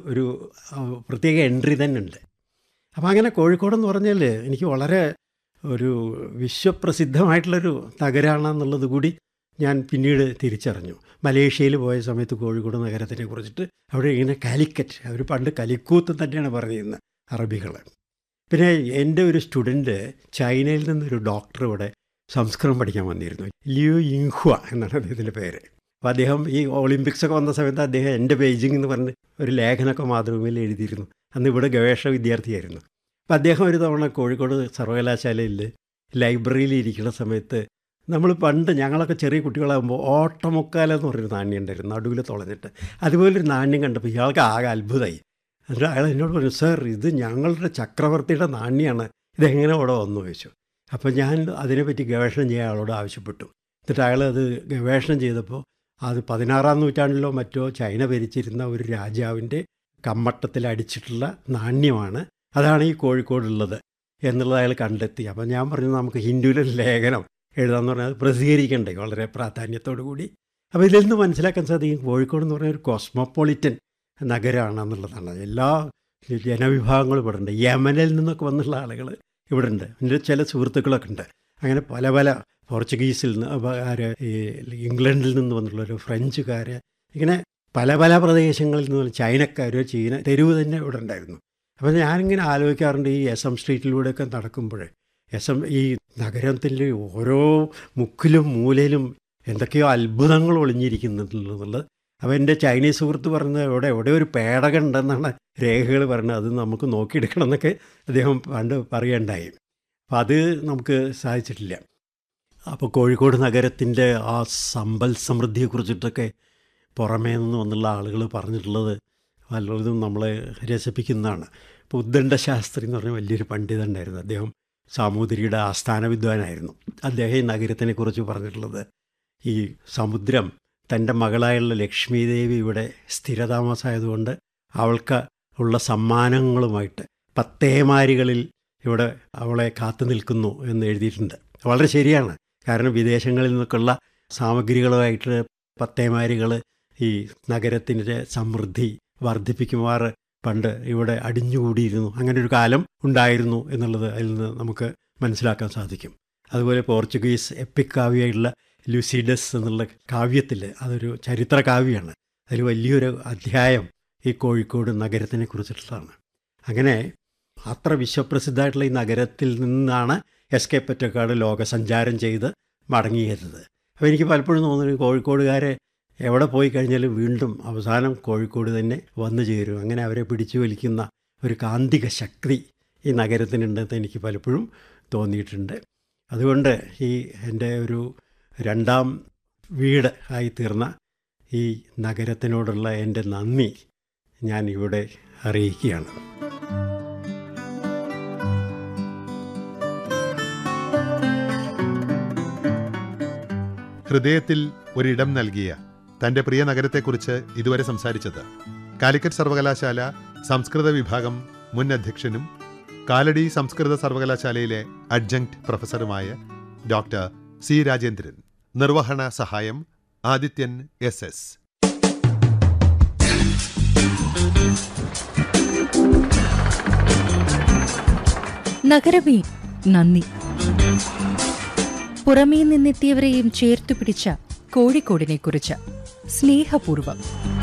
ഒരു ആ, പ്രത്യേക എൻട്രി തന്നെ ഉണ്ട് അപ്പോൾ അങ്ങനെ കോഴിക്കോടെന്ന് പറഞ്ഞാൽ എനിക്ക് വളരെ ഒരു വിശ്വപ്രസിദ്ധമായിട്ടുള്ളൊരു നഗരമാണെന്നുള്ളത് കൂടി ഞാൻ പിന്നീട് തിരിച്ചറിഞ്ഞു മലേഷ്യയിൽ പോയ സമയത്ത് കോഴിക്കോട് നഗരത്തിനെ കുറിച്ചിട്ട് അവിടെ ഇങ്ങനെ കാലിക്കറ്റ് അവർ പണ്ട് കലിക്കൂത്ത് തന്നെയാണ് പറഞ്ഞിരുന്നത് അറബികൾ പിന്നെ എൻ്റെ ഒരു സ്റ്റുഡൻറ്റ് ചൈനയിൽ നിന്നൊരു ഡോക്ടർ ഇവിടെ സംസ്കൃതം പഠിക്കാൻ വന്നിരുന്നു ലിയോ ഇൻഹ്വ എന്നാണ് അദ്ദേഹത്തിൻ്റെ പേര് അപ്പോൾ അദ്ദേഹം ഈ ഒളിമ്പിക്സ് ഒക്കെ വന്ന സമയത്ത് അദ്ദേഹം എൻ്റെ ബെയ്ജിംഗ് എന്ന് പറഞ്ഞ് ഒരു ലേഖനമൊക്കെ മാതൃഭൂമിയിൽ എഴുതിയിരുന്നു അന്ന് ഇവിടെ ഗവേഷണ വിദ്യാർത്ഥിയായിരുന്നു അപ്പോൾ അദ്ദേഹം ഒരു തവണ കോഴിക്കോട് സർവകലാശാലയിൽ ലൈബ്രറിയിൽ ഇരിക്കുന്ന സമയത്ത് നമ്മൾ പണ്ട് ഞങ്ങളൊക്കെ ചെറിയ കുട്ടികളാകുമ്പോൾ ഓട്ടമുക്കാല എന്ന് പറഞ്ഞൊരു നാണ്യം ഉണ്ടായിരുന്നു നടുവിൽ തുളഞ്ഞിട്ട് അതുപോലൊരു നാണ്യം കണ്ടപ്പോൾ ഇയാൾക്ക് ആകെ അത്ഭുതമായി എന്നിട്ട് അയാൾ എന്നോട് പറഞ്ഞു സാർ ഇത് ഞങ്ങളുടെ ചക്രവർത്തിയുടെ നാണ്യമാണ് ഇതെങ്ങനെ ഇവിടെ വന്നു ചോദിച്ചു അപ്പോൾ ഞാൻ അതിനെപ്പറ്റി ഗവേഷണം ചെയ്യാൻ അയാളോട് ആവശ്യപ്പെട്ടു എന്നിട്ട് അയാൾ അത് ഗവേഷണം ചെയ്തപ്പോൾ അത് പതിനാറാം നൂറ്റാണ്ടിലോ മറ്റോ ചൈന ഭരിച്ചിരുന്ന ഒരു രാജാവിൻ്റെ കമ്മട്ടത്തിൽ അടിച്ചിട്ടുള്ള നാണ്യമാണ് അതാണ് ഈ കോഴിക്കോടുള്ളത് എന്നുള്ളത് അയാൾ കണ്ടെത്തി അപ്പം ഞാൻ പറഞ്ഞു നമുക്ക് ഹിന്ദുവിലെ ലേഖനം എഴുതാമെന്ന് പറഞ്ഞാൽ അത് പ്രസിദ്ധീകരിക്കണ്ടേ വളരെ പ്രാധാന്യത്തോടു കൂടി അപ്പോൾ ഇതിൽ നിന്ന് മനസ്സിലാക്കാൻ സാധിക്കും കോഴിക്കോട് എന്ന് പറഞ്ഞാൽ ഒരു കോസ്മോപൊളിറ്റൻ നഗരമാണെന്നുള്ളതാണ് എല്ലാ ജനവിഭാഗങ്ങളും ഇവിടെ ഉണ്ട് യമനിൽ നിന്നൊക്കെ വന്നുള്ള ആളുകൾ ഇവിടെ ഉണ്ട് എൻ്റെ ചില സുഹൃത്തുക്കളൊക്കെ ഉണ്ട് അങ്ങനെ പല പല പോർച്ചുഗീസിൽ നിന്ന് ആര് ഈ ഇംഗ്ലണ്ടിൽ നിന്ന് വന്നുള്ളവർ ഫ്രഞ്ചുകാർ ഇങ്ങനെ പല പല പ്രദേശങ്ങളിൽ നിന്ന് ചൈനക്കാർ ചീന തെരുവ് തന്നെ ഇവിടെ ഉണ്ടായിരുന്നു അപ്പോൾ ഞാനിങ്ങനെ ആലോചിക്കാറുണ്ട് ഈ എസ് എം സ്ട്രീറ്റിലൂടെയൊക്കെ നടക്കുമ്പോൾ എസ് എം ഈ നഗരത്തിൻ്റെ ഓരോ മുക്കിലും മൂലയിലും എന്തൊക്കെയോ അത്ഭുതങ്ങൾ ഒളിഞ്ഞിരിക്കുന്നുള്ളത് അപ്പോൾ എൻ്റെ ചൈനീസ് സുഹൃത്ത് പറഞ്ഞത് ഇവിടെ എവിടെ ഒരു പേടകം ഉണ്ടെന്നാണ് രേഖകൾ പറഞ്ഞത് അത് നമുക്ക് നോക്കിയെടുക്കണം എന്നൊക്കെ അദ്ദേഹം പണ്ട് പറയുകയുണ്ടായി അപ്പം അത് നമുക്ക് സാധിച്ചിട്ടില്ല അപ്പോൾ കോഴിക്കോട് നഗരത്തിൻ്റെ ആ സമ്പൽ സമൃദ്ധിയെക്കുറിച്ചിട്ടൊക്കെ പുറമേ നിന്ന് വന്നുള്ള ആളുകൾ പറഞ്ഞിട്ടുള്ളത് വല്ലതും നമ്മളെ രസിപ്പിക്കുന്നതാണ് ഇപ്പോൾ ഉദ്ദണ്ഡ ശാസ്ത്രി എന്ന് പറഞ്ഞ വലിയൊരു പണ്ഡിതൻ ഉണ്ടായിരുന്നു അദ്ദേഹം സാമൂതിരിയുടെ ആസ്ഥാന വിദ്വാനായിരുന്നു അദ്ദേഹം ഈ നഗരത്തിനെക്കുറിച്ച് പറഞ്ഞിട്ടുള്ളത് ഈ സമുദ്രം തൻ്റെ മകളായുള്ള ലക്ഷ്മി ദേവി ഇവിടെ സ്ഥിരതാമസമായതുകൊണ്ട് അവൾക്ക് ഉള്ള സമ്മാനങ്ങളുമായിട്ട് പത്തേമാരികളിൽ ഇവിടെ അവളെ കാത്തു നിൽക്കുന്നു എന്ന് എഴുതിയിട്ടുണ്ട് വളരെ ശരിയാണ് കാരണം വിദേശങ്ങളിൽ നിന്നൊക്കെയുള്ള സാമഗ്രികളുമായിട്ട് പത്തേമാരികൾ ഈ നഗരത്തിൻ്റെ സമൃദ്ധി വർദ്ധിപ്പിക്കുമാർ പണ്ട് ഇവിടെ അടിഞ്ഞുകൂടിയിരുന്നു അങ്ങനെ ഒരു കാലം ഉണ്ടായിരുന്നു എന്നുള്ളത് അതിൽ നിന്ന് നമുക്ക് മനസ്സിലാക്കാൻ സാധിക്കും അതുപോലെ പോർച്ചുഗീസ് എപ്പിക് കാവ്യമായിട്ടുള്ള ലുസിഡസ് എന്നുള്ള കാവ്യത്തിൽ അതൊരു ചരിത്ര കാവ്യമാണ് അതിൽ വലിയൊരു അധ്യായം ഈ കോഴിക്കോട് നഗരത്തിനെ കുറിച്ചിട്ടുള്ളതാണ് അങ്ങനെ അത്ര വിശ്വപ്രസിദ്ധമായിട്ടുള്ള ഈ നഗരത്തിൽ നിന്നാണ് എസ് കെ പൊറ്റക്കാട് ലോകസഞ്ചാരം ചെയ്ത് മടങ്ങിയത് അപ്പോൾ എനിക്ക് പലപ്പോഴും തോന്നുന്നു കോഴിക്കോടുകാരെ എവിടെ പോയി കഴിഞ്ഞാലും വീണ്ടും അവസാനം കോഴിക്കോട് തന്നെ വന്നു ചേരും അങ്ങനെ അവരെ പിടിച്ചു വലിക്കുന്ന ഒരു കാന്തിക ശക്തി ഈ നഗരത്തിനുണ്ടെന്ന് എനിക്ക് പലപ്പോഴും തോന്നിയിട്ടുണ്ട് അതുകൊണ്ട് ഈ എൻ്റെ ഒരു രണ്ടാം വീട് ആയി തീർന്ന ഈ നഗരത്തിനോടുള്ള എൻ്റെ നന്ദി ഞാൻ ഇവിടെ അറിയിക്കുകയാണ് ഹൃദയത്തിൽ ഒരിടം നൽകിയ തന്റെ പ്രിയ നഗരത്തെക്കുറിച്ച് ഇതുവരെ സംസാരിച്ചത് കാലിക്കറ്റ് സർവകലാശാല സംസ്കൃത വിഭാഗം മുൻ അധ്യക്ഷനും കാലടി സംസ്കൃത സർവകലാശാലയിലെ അഡ്ജങ്ക്ട് പ്രൊഫസറുമായ ഡോക്ടർ സി രാജേന്ദ്രൻ നിർവഹണ സഹായം ആദിത്യൻ എസ് എസ് നഗരമേ നന്ദി പുറമേ നിന്നെത്തിയവരെയും ചേർത്തു പിടിച്ച കോഴിക്കോടിനെ കുറിച്ച് സ്നേഹപൂർവം